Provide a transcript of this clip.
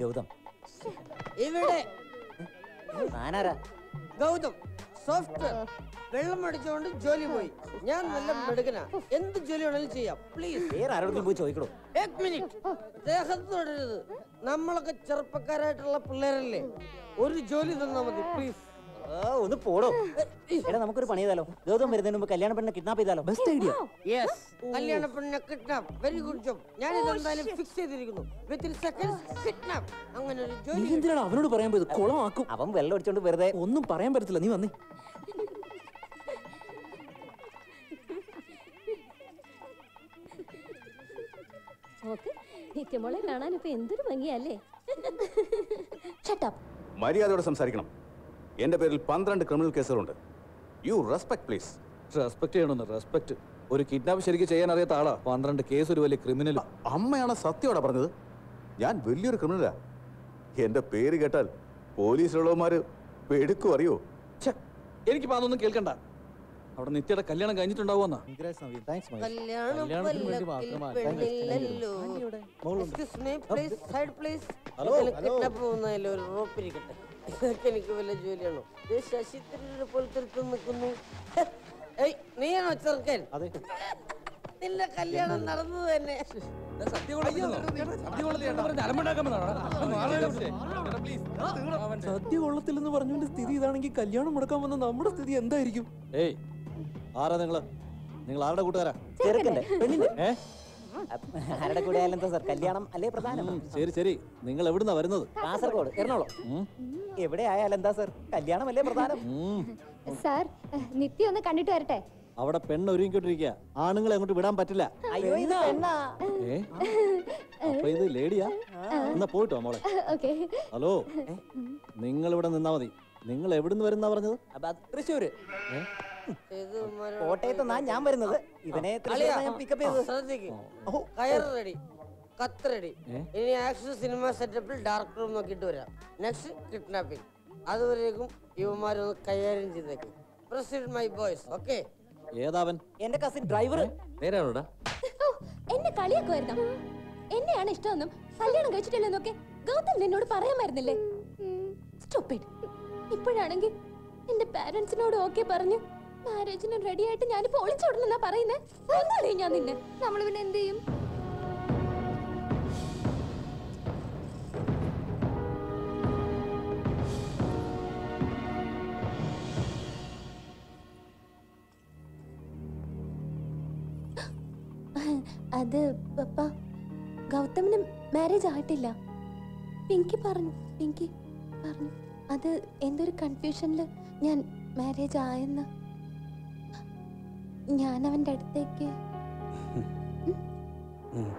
ഗൗതം ഇവിടെ താനാരാ ഗൗതം സോഫ്റ്റ്വെയർ വെള്ളം അടിച്ചുകൊണ്ട് ജോലി പോയി ഞാൻ നല്ല മെടുക്കനാ എന്ത് ജോലി വേണമെങ്കിലും ചെയ്യാം പ്ലീസ് വേറെ ആരോടെങ്കിലും പോയി ചോദിക്കണോ ഏക് മിനിറ്റ് ദേഹത്ത് തൊടരുത് നമ്മളൊക്കെ ചെറുപ്പക്കാരായിട്ടുള്ള പിള്ളേരല്ലേ ഒരു ജോലി തന്നാ മതി പ്ലീസ് ആ, ഒന്ന് പോടോ എടാ നമുക്കൊരു പണി ചെയ്താലോ ഗൗതം വരുന്നതിന് മുമ്പ് കല്യാണ പെണ്ണെ കിഡ്നാപ്പ് ചെയ്താലോ ബെസ്റ്റ് ഐഡിയ യെസ് കല്യാണ പെണ്ണിനെ കിഡ്നാപ്പ് വെരി ഗുഡ് ജോബ് ഞാൻ ഇതെന്തായാലും ഫിക്സ് ചെയ്തിരിക്കുന്നു വിത്തിൻ സെക്കൻഡ്സ് കിഡ്നാപ്പ് അങ്ങനെ ഒരു നീ ജോലി എന്തിനാണ് അവനോട് പറയാൻ പോയത് കുളമാക്കും അവൻ വെള്ളം അടിച്ചോണ്ട് വെറുതെ ഒന്നും പറയാൻ പറ്റത്തില്ല നീ വന്നേ നോക്ക് നിത്യമോളെ കാണാൻ ഇപ്പൊ എന്തൊരു ഭംഗിയല്ലേ ഷട്ടപ്പ് മര്യാദയോടെ സംസാരിക്കണം എന്റെ പേരിൽ പന്ത്രണ്ട് ക്രിമിനൽ കേസുകളുണ്ട് യു റെസ്പെക്ട് പ്ലീസ് റെസ്പെക്ട് ചെയ്യണമെന്ന് റെസ്പെക്ട് ഒരു കിഡ്നാപ്പ് ശരിക്കും ചെയ്യാൻ അറിയാത്ത ആളാ പന്ത്രണ്ട് കേസ് ഒരു വലിയ ക്രിമിനൽ അമ്മയാണ് സത്യോടെ പറഞ്ഞത് ഞാൻ വലിയൊരു ക്രിമിനലാ എന്റെ പേര് കേട്ടാൽ പോലീസിലുള്ളവന്മാര് എടുക്കും അറിയോ എനിക്ക് അതൊന്നും കേൾക്കണ്ട അവിടെ നിത്യയുടെ കല്യാണം കഴിഞ്ഞിട്ടുണ്ടാവുമെന്നാ കല്യാണം കല്യാണത്തിന് വേണ്ടി പല്ലക്കിൽ മാത്രമാ. പെണ്ണില്ലല്ലോ excuse me please side please kidnap പോകുന്നതിൽ ഒരു റോപ്പ് ഇരിക്കട്ടെ ഇതൊക്കെ എനിക്ക് വല്ല ജോലിയാണോ ഇത് ശശി തരൂരിനെ പോലെ തിരുത്തും നിൽക്കുന്നു ഏയ് നീയാണോ ചെറുക്കൻ നിന്റെ കല്യാണം നടന്നത് തന്നെ സദ്യ കൊള്ളത്തില്ലെന്ന് പറഞ്ഞുകൊണ്ട് സ്ഥിതി ഇതാണെങ്കിൽ കല്യാണം മുടക്കാൻ വന്ന നമ്മുടെ സ്ഥിതി എന്തായിരിക്കും ഏയ് ആരാ നിങ്ങള് നിങ്ങൾ ആരുടെ കൂട്ടുകാരാ ചെറുക്കന്റെ പെണ്ണിന്റെ ഏ അപ്പ- ആരുടെ കൂടെ ആയാലും എന്താ സാർ കല്യാണം അല്ലേ പ്രധാനം ഉം, ശരി ശരി നിങ്ങൾ എവിടുന്നാ വരുന്നത് കാസർഗോഡ് എറണാകുളം എവിടെ ആയാലും എന്താ സാർ കല്യാണം അല്ലേ പ്രധാനം ഉം, സാർ നിത്യ ഒന്ന് കണ്ടിട്ട് വരട്ടെ അവിടെ പെണ്ണ് ഒരുങ്ങിക്കൊണ്ടിരിക്കുക ആണുങ്ങളെ അങ്ങോട്ട് വിടാൻ പറ്റില്ല അയ്യോ ഇത് പെണ്ണാ ഏ അപ്പൊ ഇത് ലേഡിയാ എന്നാ പോയിട്ടോ മോളെ ഓക്കെ ഹലോ നിങ്ങൾ ഇവിടെ നിന്നാ മതി നിങ്ങൾ എവിടുന്ന് വരുന്നാ പറഞ്ഞത് അപ്പൊ അത് തൃശ്ശൂര് ഇത് മര- കോട്ടയത്ത് നിന്നാ ഞാൻ വരുന്നത് ഇവനെ തൃശ്ശൂരിൽ അളിയാ, ഞാൻ പിക്കപ്പ് ചെയ്തത് ശ്രദ്ധിക്ക് കയറ് റെഡി കത്ത് റെഡി ഇനി ആക്ഷൻ സിനിമ സെറ്റപ്പിൽ ഡാർക്ക് റൂം നോക്കിയിട്ട് വരാം നെക്സ്റ്റ് കിഡ്നാപ്പിംഗ് അതുവരേക്കും ഇവന്മാരൊന്ന് കൈകാര്യം ചെയ്തേക്കും പ്രൊസീഡ് മൈ ബോയ്സ് ഓക്കെ ഏതാവൻ എന്റെ കസിൻ ഡ്രൈവർ പേരാണോടാ എന്നെ കളിയാക്കുമായിരുന്നു എന്നെയാണ് ഇഷ്ടമെന്നും കല്യാണം കഴിച്ചിട്ടില്ലെന്നൊക്കെ ഗൗതം നിന്നോട് പറയാമായിരുന്നില്ലേ സ്റ്റോപ്പിഡ് ഇപ്പോഴാണെങ്കിൽ എന്റെ പാരന്റ്സിനോട് ഓക്കെ പറഞ്ഞു മാരേജിന് റെഡി ആയിട്ട് ഞാനിപ്പോ ഒളിച്ചോടണെന്നാ പറയുന്നേ ഒന്നാളേ ഞാൻ നിന്നെ നമ്മൾ പിന്നെ എന്ത് ചെയ്യും അത് പപ്പ ഗൗതമിന് മാരേജ് ആയിട്ടില്ല പിങ്കി പറഞ്ഞു പിങ്കി പറഞ്ഞു അത് എന്തൊരു കൺഫ്യൂഷനിൽ ഞാൻ മാരേജ് ആയെന്ന് ഞാൻ അവൻ്റെ അടുത്തേക്ക്